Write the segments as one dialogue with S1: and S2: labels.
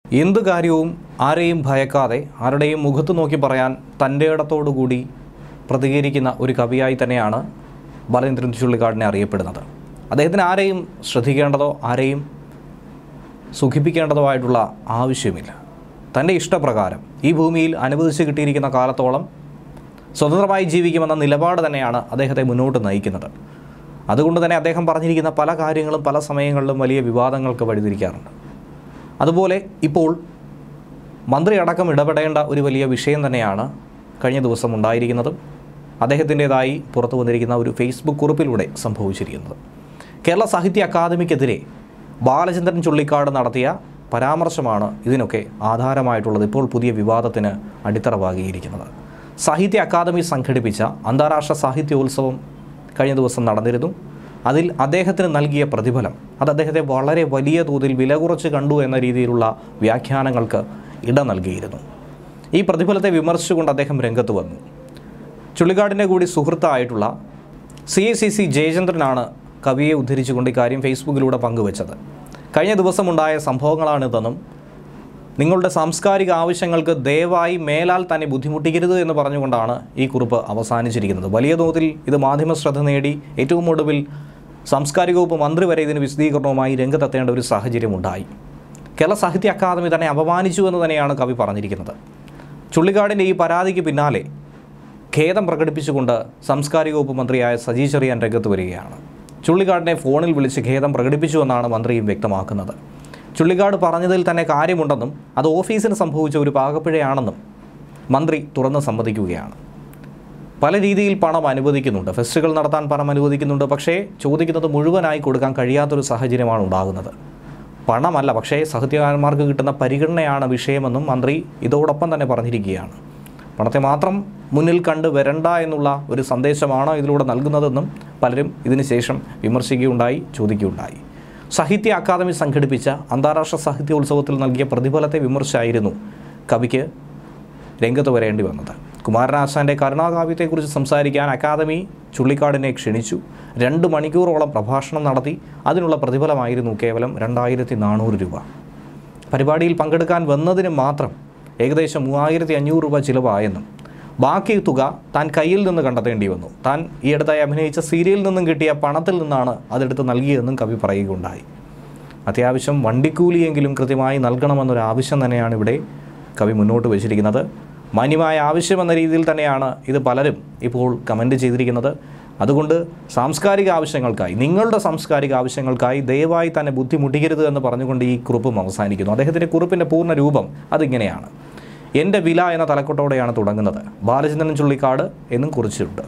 S1: എന്ത് കാര്യവും ആരെയും ഭയക്കാതെ ആരുടെയും മുഖത്ത് നോക്കി പറയാൻ തൻ്റെ ഇടത്തോടുകൂടി പ്രതികരിക്കുന്ന ഒരു കവിയായി തന്നെയാണ് ബാലേന്ദ്രൻ ചുള്ളിക്കാടിനെ അറിയപ്പെടുന്നത് അദ്ദേഹത്തിന് ആരെയും ശ്രദ്ധിക്കേണ്ടതോ ആരെയും സുഖിപ്പിക്കേണ്ടതോ ആയിട്ടുള്ള ആവശ്യമില്ല തൻ്റെ ഇഷ്ടപ്രകാരം ഈ ഭൂമിയിൽ അനുവദിച്ച് കിട്ടിയിരിക്കുന്ന കാലത്തോളം സ്വതന്ത്രമായി ജീവിക്കുമെന്ന നിലപാട് തന്നെയാണ് അദ്ദേഹത്തെ മുന്നോട്ട് നയിക്കുന്നത് അതുകൊണ്ട് തന്നെ അദ്ദേഹം പറഞ്ഞിരിക്കുന്ന പല കാര്യങ്ങളും പല സമയങ്ങളിലും വലിയ വിവാദങ്ങൾക്ക് വഴിതിരിക്കാറുണ്ട് അതുപോലെ ഇപ്പോൾ മന്ത്രി അടക്കം ഇടപെടേണ്ട ഒരു വലിയ വിഷയം തന്നെയാണ് കഴിഞ്ഞ ദിവസം ഉണ്ടായിരിക്കുന്നതും അദ്ദേഹത്തിൻ്റെതായി പുറത്തു വന്നിരിക്കുന്ന ഒരു ഫേസ്ബുക്ക് കുറിപ്പിലൂടെ സംഭവിച്ചിരിക്കുന്നത് കേരള സാഹിത്യ അക്കാദമിക്കെതിരെ ബാലചന്ദ്രൻ ചുള്ളിക്കാട് നടത്തിയ പരാമർശമാണ് ഇതിനൊക്കെ ആധാരമായിട്ടുള്ളത് ഇപ്പോൾ പുതിയ വിവാദത്തിന് അടിത്തറ പാകിയിരിക്കുന്നത് സാഹിത്യ അക്കാദമി സംഘടിപ്പിച്ച അന്താരാഷ്ട്ര സാഹിത്യോത്സവം കഴിഞ്ഞ ദിവസം നടന്നിരുന്നു അതിൽ അദ്ദേഹത്തിന് നൽകിയ പ്രതിഫലം അത് അദ്ദേഹത്തെ വളരെ വലിയ തോതിൽ വില കുറച്ച് കണ്ടു എന്ന രീതിയിലുള്ള വ്യാഖ്യാനങ്ങൾക്ക് ഇട നൽകിയിരുന്നു ഈ പ്രതിഫലത്തെ വിമർശിച്ചുകൊണ്ട് അദ്ദേഹം രംഗത്ത് വന്നു ചുള്ളിക്കാടിൻ്റെ കൂടി സുഹൃത്തായിട്ടുള്ള സി എ സി സി ജയചന്ദ്രനാണ് കവിയെ ഉദ്ധരിച്ചുകൊണ്ട് ഇക്കാര്യം ഫേസ്ബുക്കിലൂടെ പങ്കുവച്ചത് കഴിഞ്ഞ ദിവസമുണ്ടായ സംഭവങ്ങളാണിതെന്നും നിങ്ങളുടെ സാംസ്കാരിക ആവശ്യങ്ങൾക്ക് ദയവായി മേലാൽ തന്നെ ബുദ്ധിമുട്ടിക്കരുത് എന്ന് പറഞ്ഞുകൊണ്ടാണ് ഈ കുറിപ്പ് അവസാനിച്ചിരിക്കുന്നത് വലിയ തോതിൽ ഇത് മാധ്യമ ശ്രദ്ധ നേടി ഏറ്റവും ഒടുവിൽ സാംസ്കാരിക വകുപ്പ് മന്ത്രി വരെ ഇതിന് വിശദീകരണവുമായി രംഗത്തെത്തേണ്ട ഒരു സാഹചര്യം ഉണ്ടായി കേരള സാഹിത്യ അക്കാദമി തന്നെ അപമാനിച്ചു എന്ന് തന്നെയാണ് കവി പറഞ്ഞിരിക്കുന്നത് ചുള്ളിക്കാടിൻ്റെ ഈ പരാതിക്ക് പിന്നാലെ ഖേദം പ്രകടിപ്പിച്ചുകൊണ്ട് സാംസ്കാരിക വകുപ്പ് മന്ത്രിയായ സജി ചെറിയാൻ രംഗത്ത് വരികയാണ് ചുള്ളിക്കാടിനെ ഫോണിൽ വിളിച്ച് ഖേദം പ്രകടിപ്പിച്ചുവെന്നാണ് മന്ത്രിയും വ്യക്തമാക്കുന്നത് ചുള്ളിക്കാട് പറഞ്ഞതിൽ തന്നെ കാര്യമുണ്ടെന്നും അത് ഓഫീസിന് സംഭവിച്ച ഒരു പാകപ്പിഴയാണെന്നും മന്ത്രി തുറന്ന് സമ്മതിക്കുകയാണ് പല രീതിയിൽ പണം അനുവദിക്കുന്നുണ്ട് ഫെസ്റ്റുകൾ നടത്താൻ പണം അനുവദിക്കുന്നുണ്ട് പക്ഷേ ചോദിക്കുന്നത് മുഴുവനായി കൊടുക്കാൻ കഴിയാത്തൊരു സാഹചര്യമാണ് ഉണ്ടാകുന്നത് പണമല്ല പക്ഷേ സാഹിത്യകാരന്മാർക്ക് കിട്ടുന്ന പരിഗണനയാണ് വിഷയമെന്നും മന്ത്രി ഇതോടൊപ്പം തന്നെ പറഞ്ഞിരിക്കുകയാണ് പണത്തെ മാത്രം മുന്നിൽ കണ്ട് വരണ്ട എന്നുള്ള ഒരു സന്ദേശമാണ് ഇതിലൂടെ നൽകുന്നതെന്നും പലരും ഇതിന് ശേഷം വിമർശിക്കുകയുണ്ടായി ചോദിക്കുകയുണ്ടായി സാഹിത്യ അക്കാദമി സംഘടിപ്പിച്ച അന്താരാഷ്ട്ര സാഹിത്യോത്സവത്തിൽ നൽകിയ പ്രതിഫലത്തെ വിമർശിച്ചായിരുന്നു കവിക്ക് രംഗത്ത് വരേണ്ടി വന്നത് കുമാരനാശാൻ്റെ കരുണാകാവ്യത്തെക്കുറിച്ച് സംസാരിക്കാൻ അക്കാദമി ചുള്ളിക്കാടിനെ ക്ഷണിച്ചു രണ്ട് മണിക്കൂറോളം പ്രഭാഷണം നടത്തി അതിനുള്ള പ്രതിഫലമായിരുന്നു കേവലം രണ്ടായിരത്തി നാനൂറ് രൂപ പരിപാടിയിൽ പങ്കെടുക്കാൻ വന്നതിന് മാത്രം ഏകദേശം മൂവായിരത്തി അഞ്ഞൂറ് രൂപ ചിലവായെന്നും ബാക്കി തുക താൻ കയ്യിൽ നിന്ന് കണ്ടെത്തേണ്ടി വന്നു താൻ ഈ അടുത്തായി അഭിനയിച്ച സീരിയലിൽ നിന്നും കിട്ടിയ പണത്തിൽ നിന്നാണ് അതെടുത്ത് നൽകിയതെന്നും കവി പറയുകയുണ്ടായി അത്യാവശ്യം വണ്ടിക്കൂലിയെങ്കിലും കൃത്യമായി നൽകണമെന്നൊരു ആവശ്യം തന്നെയാണ് ഇവിടെ കവി മുന്നോട്ട് വെച്ചിരിക്കുന്നത് മാന്യമായ ആവശ്യമെന്ന രീതിയിൽ തന്നെയാണ് ഇത് പലരും ഇപ്പോൾ കമൻ്റ് ചെയ്തിരിക്കുന്നത് അതുകൊണ്ട് സാംസ്കാരിക ആവശ്യങ്ങൾക്കായി നിങ്ങളുടെ സാംസ്കാരിക ആവശ്യങ്ങൾക്കായി ദയവായി തന്നെ ബുദ്ധിമുട്ടിക്കരുത് എന്ന് പറഞ്ഞുകൊണ്ട് ഈ കുറിപ്പും അവസാനിക്കുന്നു അദ്ദേഹത്തിൻ്റെ കുറിപ്പിൻ്റെ പൂർണ്ണ രൂപം അതിങ്ങനെയാണ് എൻ്റെ വില എന്ന തലക്കെട്ടോടെയാണ് തുടങ്ങുന്നത് ബാലചന്ദ്രൻ ചുള്ളിക്കാട് എന്നും കുറിച്ചിട്ടുണ്ട്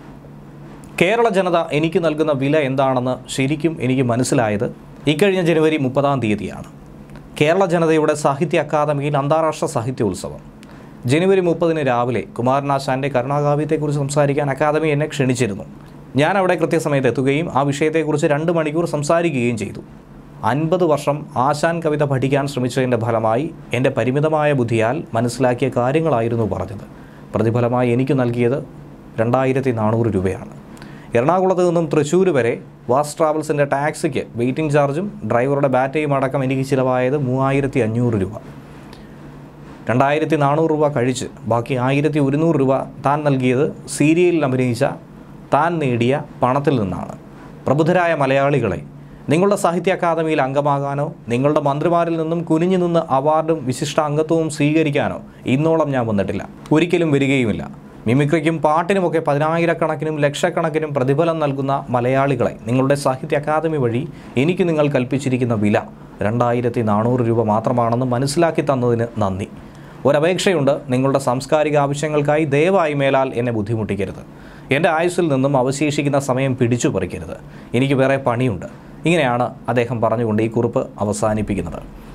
S1: കേരള ജനത എനിക്ക് നൽകുന്ന വില എന്താണെന്ന് ശരിക്കും എനിക്ക് മനസ്സിലായത് ഇക്കഴിഞ്ഞ ജനുവരി മുപ്പതാം തീയതിയാണ് കേരള ജനതയുടെ സാഹിത്യ അക്കാദമിയിൽ അന്താരാഷ്ട്ര സാഹിത്യോത്സവം ജനുവരി മുപ്പതിന് രാവിലെ കുമാരനാശാൻ്റെ കരുണാകാവ്യത്തെക്കുറിച്ച് സംസാരിക്കാൻ അക്കാദമി എന്നെ ക്ഷണിച്ചിരുന്നു ഞാൻ അവിടെ കൃത്യസമയത്ത് എത്തുകയും ആ വിഷയത്തെക്കുറിച്ച് രണ്ട് മണിക്കൂർ സംസാരിക്കുകയും ചെയ്തു അൻപത് വർഷം ആശാൻ കവിത പഠിക്കാൻ ശ്രമിച്ചതിൻ്റെ ഫലമായി എൻ്റെ പരിമിതമായ ബുദ്ധിയാൽ മനസ്സിലാക്കിയ കാര്യങ്ങളായിരുന്നു പറഞ്ഞത് പ്രതിഫലമായി എനിക്ക് നൽകിയത് രണ്ടായിരത്തി നാനൂറ് രൂപയാണ് എറണാകുളത്ത് നിന്നും തൃശ്ശൂർ വരെ വാസ് ട്രാവൽസിൻ്റെ ടാക്സിക്ക് വെയിറ്റിംഗ് ചാർജും ഡ്രൈവറുടെ ബാറ്റയും അടക്കം എനിക്ക് ചിലവായത് മൂവായിരത്തി അഞ്ഞൂറ് രൂപ രണ്ടായിരത്തി നാനൂറ് രൂപ കഴിച്ച് ബാക്കി ആയിരത്തി ഒരുന്നൂറ് രൂപ താൻ നൽകിയത് സീരിയലിൽ അഭിനയിച്ച താൻ നേടിയ പണത്തിൽ നിന്നാണ് പ്രബുദ്ധരായ മലയാളികളെ നിങ്ങളുടെ സാഹിത്യ അക്കാദമിയിൽ അംഗമാകാനോ നിങ്ങളുടെ മന്ത്രിമാരിൽ നിന്നും കുനിഞ്ഞു നിന്ന് അവാർഡും വിശിഷ്ട അംഗത്വവും സ്വീകരിക്കാനോ ഇന്നോളം ഞാൻ വന്നിട്ടില്ല ഒരിക്കലും വരികയുമില്ല മിമിക്രിക്കും പാട്ടിനുമൊക്കെ പതിനായിരക്കണക്കിനും ലക്ഷക്കണക്കിനും പ്രതിഫലം നൽകുന്ന മലയാളികളെ നിങ്ങളുടെ സാഹിത്യ അക്കാദമി വഴി എനിക്ക് നിങ്ങൾ കൽപ്പിച്ചിരിക്കുന്ന വില രണ്ടായിരത്തി നാനൂറ് രൂപ മാത്രമാണെന്ന് മനസ്സിലാക്കി തന്നതിന് നന്ദി ഒരപേക്ഷയുണ്ട് നിങ്ങളുടെ സാംസ്കാരിക ആവശ്യങ്ങൾക്കായി ദയവായി മേലാൽ എന്നെ ബുദ്ധിമുട്ടിക്കരുത് എൻ്റെ ആയുസ്സിൽ നിന്നും അവശേഷിക്കുന്ന സമയം പിടിച്ചു പറിക്കരുത് എനിക്ക് വേറെ പണിയുണ്ട് ഇങ്ങനെയാണ് അദ്ദേഹം പറഞ്ഞുകൊണ്ട് ഈ കുറിപ്പ് അവസാനിപ്പിക്കുന്നത്